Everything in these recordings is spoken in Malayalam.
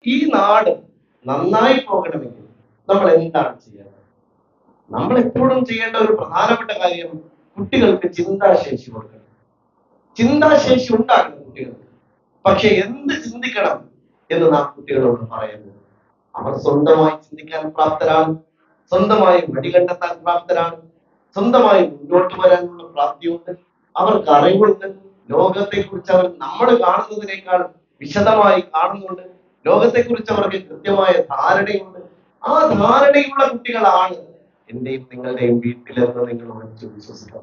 ഈ നാട് നന്നായി പോകണമെങ്കിൽ നമ്മൾ എന്താണ് ചെയ്യേണ്ടത് നമ്മൾ എപ്പോഴും ചെയ്യേണ്ട ഒരു പ്രധാനപ്പെട്ട കാര്യം കുട്ടികൾക്ക് ചിന്താശേഷി കൊടുക്കണം ചിന്താശേഷി ഉണ്ടാക്കണം കുട്ടികൾക്ക് പക്ഷെ എന്ത് ചിന്തിക്കണം എന്ന് നാം കുട്ടികളോട് പറയുന്നു അവർ സ്വന്തമായി ചിന്തിക്കാൻ പ്രാപ്തരാണ് സ്വന്തമായി വഴി കണ്ടെത്താൻ പ്രാപ്തരാണ് സ്വന്തമായി മുന്നോട്ട് വരാനുള്ള പ്രാപ്തിയുണ്ട് അവർക്ക് അറിവുണ്ട് ലോകത്തെ കുറിച്ച് അവർ നമ്മൾ കാണുന്നതിനേക്കാൾ വിശദമായി കാണുന്നുണ്ട് ലോകത്തെ കുറിച്ച് അവർക്ക് കൃത്യമായ ധാരണയുണ്ട് ആ ധാരണയുള്ള കുട്ടികളാണ് എന്റെയും നിങ്ങളുടെയും വീട്ടിലെന്ന് നിങ്ങൾ ഉറച്ചു വിശ്വസിക്കണം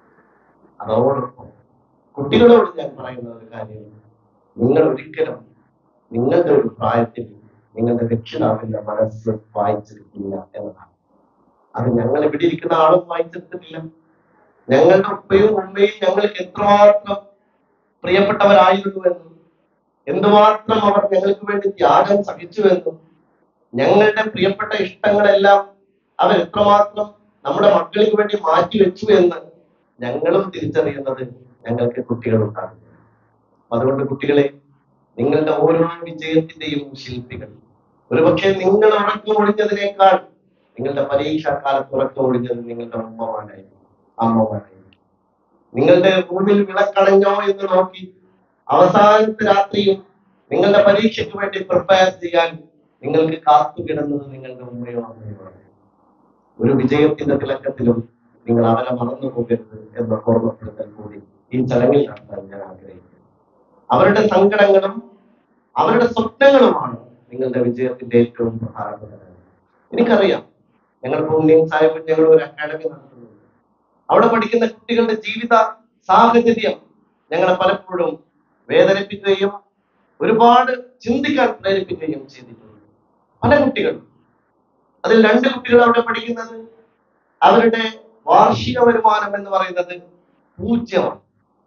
അതോടൊപ്പം കുട്ടികളോട് ഞാൻ പറയുന്ന ഒരു കാര്യം നിങ്ങൾ ഒരിക്കലും നിങ്ങളുടെ ഒരു പ്രായത്തിൽ നിങ്ങളുടെ രക്ഷിതാവിന്റെ മനസ്സ് വായിച്ചെടുക്കില്ല എന്നതാണ് അത് ഞങ്ങൾ ഇവിടെ ഇരിക്കുന്ന ആളും വായിച്ചെടുത്തിട്ടില്ല ഞങ്ങളുടെ ഉപ്പയും ഉമ്മയും ഞങ്ങൾക്ക് എത്രമാത്രം പ്രിയപ്പെട്ടവരായിരുന്നുവെന്നും എന്തുമാത്രം അവർ ഞങ്ങൾക്ക് വേണ്ടി ത്യാഗം സഹിച്ചുവെന്നും ഞങ്ങളുടെ പ്രിയപ്പെട്ട ഇഷ്ടങ്ങളെല്ലാം അവർ എത്രമാത്രം നമ്മുടെ മക്കൾക്ക് വേണ്ടി മാറ്റി വെച്ചു എന്ന് ഞങ്ങളും തിരിച്ചറിയുന്നത് ഞങ്ങൾക്ക് കുട്ടികളുണ്ടാകും അതുകൊണ്ട് കുട്ടികളെ നിങ്ങളുടെ ഓരോ വിജയത്തിന്റെയും ശില്പികൾ ഒരുപക്ഷെ നിങ്ങൾ ഉറക്കം ഒഴിഞ്ഞതിനേക്കാൾ നിങ്ങളുടെ പരീക്ഷാ കാലത്ത് ഉറക്കം ഒഴിഞ്ഞത് നിങ്ങളുടെ ഉമ്മമാരായിരിക്കും അമ്മമാരായിരിക്കും നിങ്ങളുടെ റൂമിൽ വിളക്കണഞ്ഞോ എന്ന് നോക്കി അവസാനത്തെ രാത്രിയും നിങ്ങളുടെ പരീക്ഷയ്ക്ക് വേണ്ടി പ്രിപ്പയർ ചെയ്യാൻ നിങ്ങൾക്ക് കാത്തു കിടന്നത് നിങ്ങളുടെ ഉമ്മയോ അമ്മയോ ആണ് ഒരു വിജയത്തിന്റെ തിളക്കത്തിലും നിങ്ങൾ അവരെ മറന്നു പോകരുത് എന്ന ഓർമ്മപ്പെടുത്തൽ കൂടി ഈ ചടങ്ങിൽ നടത്താൻ ഞാൻ ആഗ്രഹിക്കുന്നു അവരുടെ സങ്കടങ്ങളും അവരുടെ സ്വപ്നങ്ങളുമാണ് നിങ്ങളുടെ വിജയത്തിന്റെ ഏറ്റവും പ്രധാനപ്പെട്ട കാര്യം എനിക്കറിയാം ഞങ്ങൾ പൂർണ്യം സാഹിബ് ഞങ്ങൾ ഒരു അക്കാഡമി നടത്തുന്നുണ്ട് അവിടെ പഠിക്കുന്ന കുട്ടികളുടെ ജീവിത സാഹചര്യം ഞങ്ങളെ പലപ്പോഴും വേദനിപ്പിക്കുകയും ഒരുപാട് ചിന്തിക്കാൻ പ്രേരിപ്പിക്കുകയും ചെയ്തിട്ടുണ്ട് പല കുട്ടികളും അതിൽ രണ്ട് കുട്ടികൾ അവിടെ പഠിക്കുന്നത് അവരുടെ വാർഷിക വരുമാനം എന്ന് പറയുന്നത് പൂജ്യമാണ്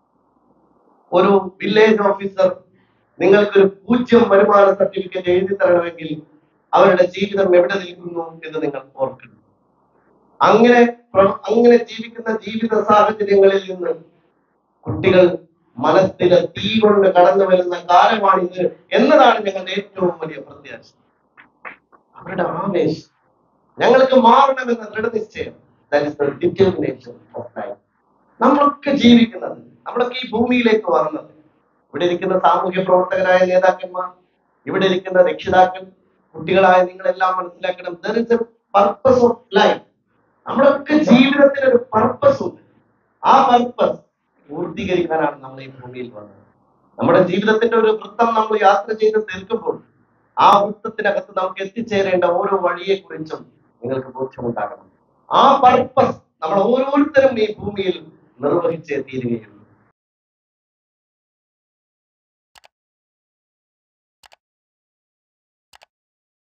ഒരു വില്ലേജ് ഓഫീസർ നിങ്ങൾക്കൊരു പൂജ്യം വരുമാന സർട്ടിഫിക്കറ്റ് എഴുതി തരണമെങ്കിൽ അവരുടെ ജീവിതം എവിടെ നിൽക്കുന്നു എന്ന് നിങ്ങൾ ഓർക്കണം അങ്ങനെ പ്ര- അങ്ങനെ ജീവിക്കുന്ന ജീവിത സാഹചര്യങ്ങളിൽ നിന്ന് കുട്ടികൾ മനസ്സിലെ തീ കൊണ്ട് കടന്നു വരുന്ന കാലമാണിത് എന്നതാണ് ഞങ്ങളുടെ ഏറ്റവും വലിയ പ്രത്യാശ അവരുടെ ആവേശം ഞങ്ങൾക്ക് മാറണമെന്ന ദൃഢനിശ്ചയം that is the determination of life നമ്മളൊക്കെ ജീവിക്കുന്നത് നമ്മളൊക്കെ ഈ ഭൂമിയിലേക്ക് വന്നത് ഇവിടെ ഇരിക്കുന്ന സാമൂഹ്യ പ്രവർത്തകരായ നേതാക്കന്മാർ ഇവിടെ ഇരിക്കുന്ന രക്ഷിതാക്കൾ കുട്ടികളായ നിങ്ങളെല്ലാം മനസ്സിലാക്കണം there is a purpose of life നമ്മളൊക്കെ ജീവിതത്തിന് ഒരു പർപ്പസ് ഉണ്ട് ആ പർപ്പസ് പൂർത്തീകരിക്കാനാണ് നമ്മൾ ഈ ഭൂമിയിൽ വന്നത് നമ്മുടെ ജീവിതത്തിന്റെ ഒരു വൃത്തം നമ്മൾ യാത്ര ചെയ്ത് തീർക്കുമ്പോൾ ആ വൃത്തത്തിനകത്ത് നമുക്ക് എത്തിച്ചേരേണ്ട ഓരോ വഴിയെ കുറിച്ചും നിങ്ങൾക്ക് ബോധ്യമുണ്ടാകണം ആ പർപ്പസ് നമ്മൾ ഓരോരുത്തരും ഈ ഭൂമിയിൽ നിർവഹിച്ചേ തീരുകയുള്ളൂ